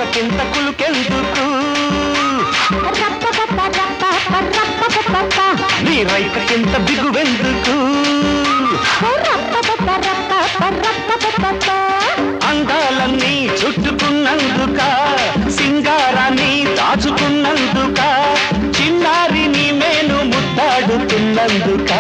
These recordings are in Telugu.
కోకకింత కులుకెందుకు నీ రైకకింత బిగువెందుకు అందాలన్నీ చుట్టుకున్నందుక సింగారాన్ని దాచుకున్నందుక చిన్నారిని మేను ముద్దాడుతున్నందుక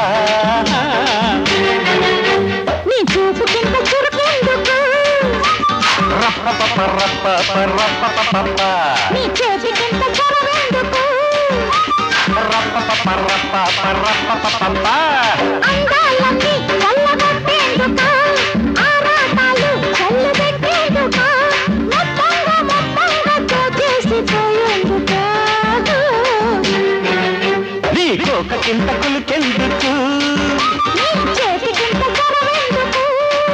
నీ చూపు కింద చురుకెందుకు రప్పపప రప్పప రప్పపపప. నీ చేతి కింద చొరవెందుకు రప్పపప రప్పప రప్పపపప. అందాలన్నీ చల్లగొట్టేందుకు ఆరాటాలు చల్లబెట్టేందుకు మొత్తంగా మొత్తంగా దోచేసిపోయేందుకు నీ కోకకింత కులుకెందుకు నీ చేతి కింద చొరవెందుకు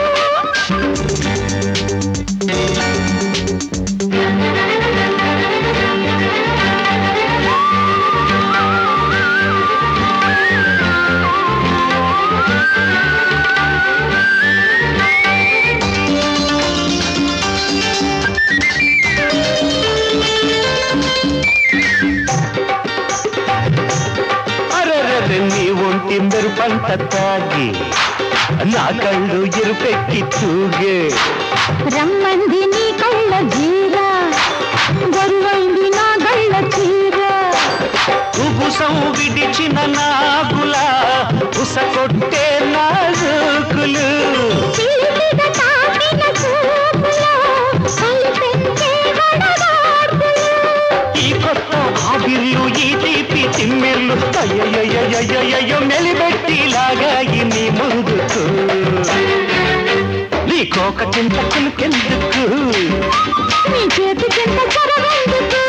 అరెరెరె నీ ఒంటి మెరుపంత తాగి నా కళ్ళు ఎరుపెక్కి తూగే రమ్మంది నీ కళ్ళ జీర గొరువైంది నా గళ్ళ చీర కుబుసం విడిచిన నాగుల ఉసకొట్టే నాజుకులు చీలిక తాకిన చూపులో కలిపెంచే వడగాడ్పులు. ఈ కొత్త ఆవిర్లు ఈ తీపి తిమ్మిర్లు అయ్యయ్యయ్యయ్యయ్యో మెలిబెట్టి లాగాయి నీ ముందుకు నీ కోక చింతకులకెందుకు నీ చేతి కింద చొరవెందుకు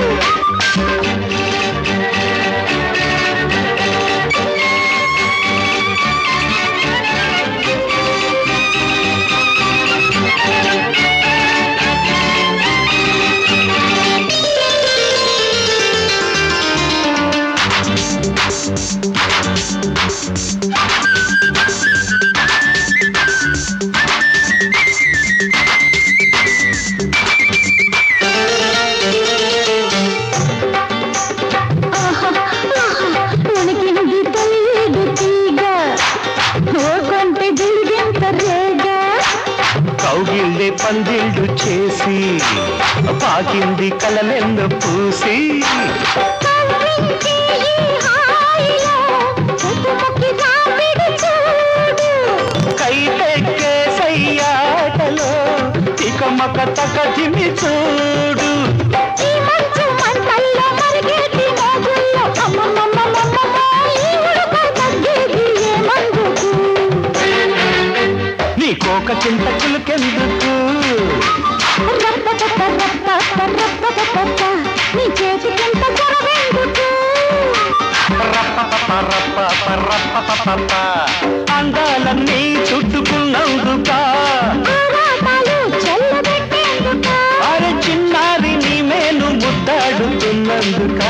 ఆహా, ఆహా, ఉనికింది తల్లిది తీగ ఓ కొంటె గిలిగింత రేగ కౌగిళ్ళే పందిళ్ళు చేసి పాకింది కలలెన్న పూసి కవ్వించే ఈ హాయిలో చుట్టుముక్కి రాపిడి చూడు కైటెక్కే సయ్యాటలో తికమక తకటిమి చూడు ఈ మంచు మంటల్లో మరిగేటి మోగుల్లో అమ్మమ్మమ్మమ్మమ్మ ఈ ఉడక తగ్గేది ఏ మందుకు నీ కోక చింతకులకెందుకు రప్పపప్ప రప్పపప్ప రప్పపప్ప నీ చేతికింత చొరవెందుకు రప్పపప రప్పప రప్పపపప. అందాలన్నీ చుట్టుకున్నందుక ఆరాటాలు చల్లబెట్టేందుకు అరే చిన్నారి నీ మేను ముద్దాడుతున్నందుక